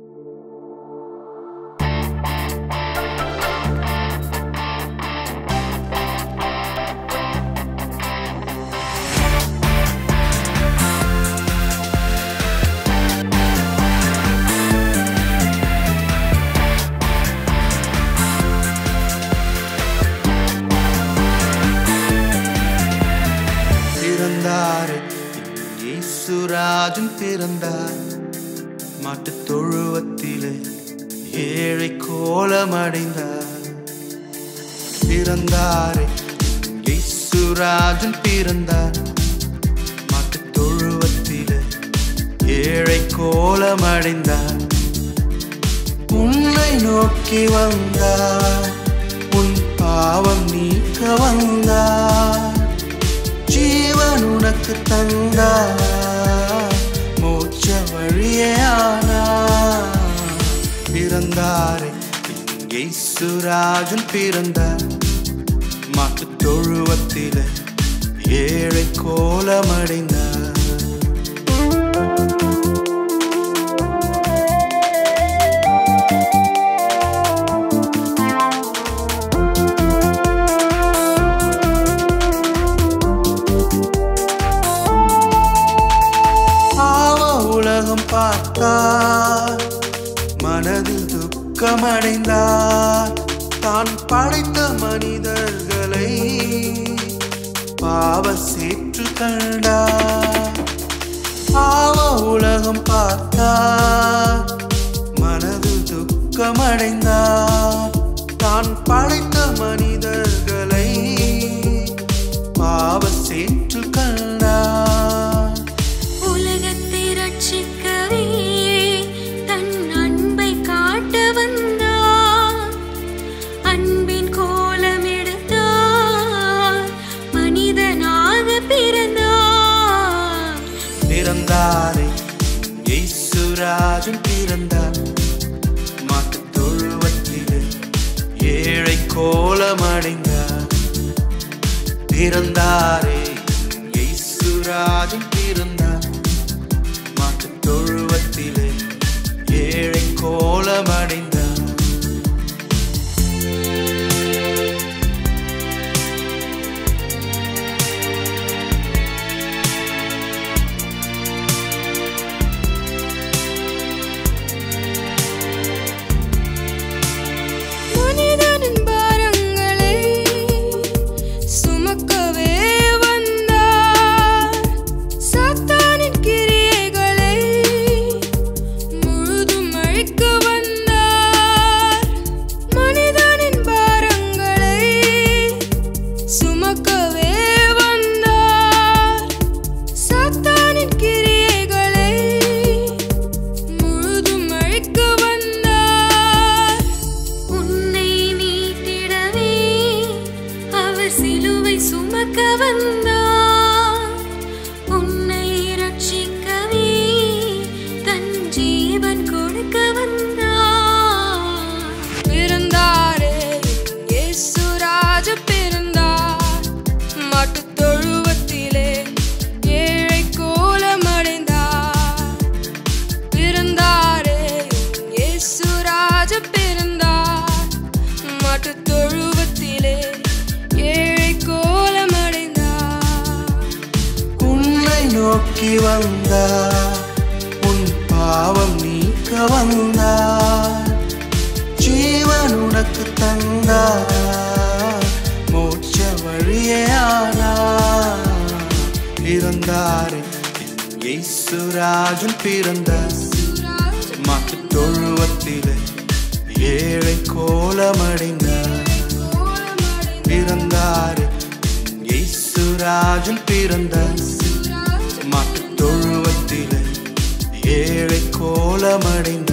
பிறந்தாரே இயேசுராஜன் பிறந்தார் மாட்டுத் தொழுவத்திலே ஏழை கோலமடைந்தார் பிறந்தாரே இயேசுராஜன் பிறந்தார் மாட்டுத் தொழுவத்திலே ஏழை கோலமடைந்தார் உன்னை நோக்கி வந்தார் உன் பாவம் நீக்க வந்தார் ஜீவன் உனக்கு தந்தார் மோட்ச வழியானா பிறந்தாரே இங்கே சுராஜன் பிறந்தார் மாட்டு தொழுவத்தில ஏழை கோலமடைந்தார் பாவ உலகம் பார்த்தார் மனதில் துக்கமடைந்தார் தான் படைத்த மனிதர்களை பாவ சேற்று கண்டார் பாவ உலகம் பார்த்தார் மனதில் துக்கமடைந்தார் தான் படைத்த மனிதர்களை பாவ சேற்று கண்டார் உலகத்தை ரட்சிக்கவே தன் அன்பை காட்ட வந்தார் அன்பின் கோலம் எடுத்தார் மனிதனாக பிறந்தார் பிறந்தாரே இயேசுராஜன் பிறந்தார் மாட்டுத் தொழுவத்திலே ஏழை கோலமடைந்தார் பிறந்தாரே இயேசுராஜன் பிறந்தார் மாட்டுத் தொழுவத்திலே ஏழை கோலமடைந்தார் மனிதனின் பாரங்களை சுமக்கவே வந்தார் சாத்தானின் கிரியைகளை முழுதும் அழிக்க வந்தார் மனிதனின் பாரங்களை சுமக்கவே வந்தார் சாத்தானின் கிரியைகளை முழுதும் அழிக்க வந்தார் உன்னை நீட்டிடவே அவர் சிலுவை சுமக்க வந்தார் உன்னை ரட்சிக்கவே தன் ஜீவன் கொடுக்க வந்தார் பிறந்தாரே இயேசுராஜ பிறந்தார் மாட்டுத் தொழுவத்திலே ஏழை கோலமடைந்தார் பிறந்தாரே இயேசுராஜ பிறந்தார் மாட்டுத் தொழுவத்திலே ஏழை கோலமடைந்தார் உன்னை நோக்கி வந்தார் உன் பாவம் நீக்க வந்தார் ஜீவன் உனக்கு தந்தார் மோட்ச வழியானார் பிறந்தாரே இயேசுராஜன் பிறந்தார் மாட்டுத் தொழுவத்திலே ஏழை கோலமடைந்தார் பிறந்தாரே இயேசுராஜன் பிறந்தார் மாட்டுத் தொழுவத்திலே ஏழை கோலமடைந்தார்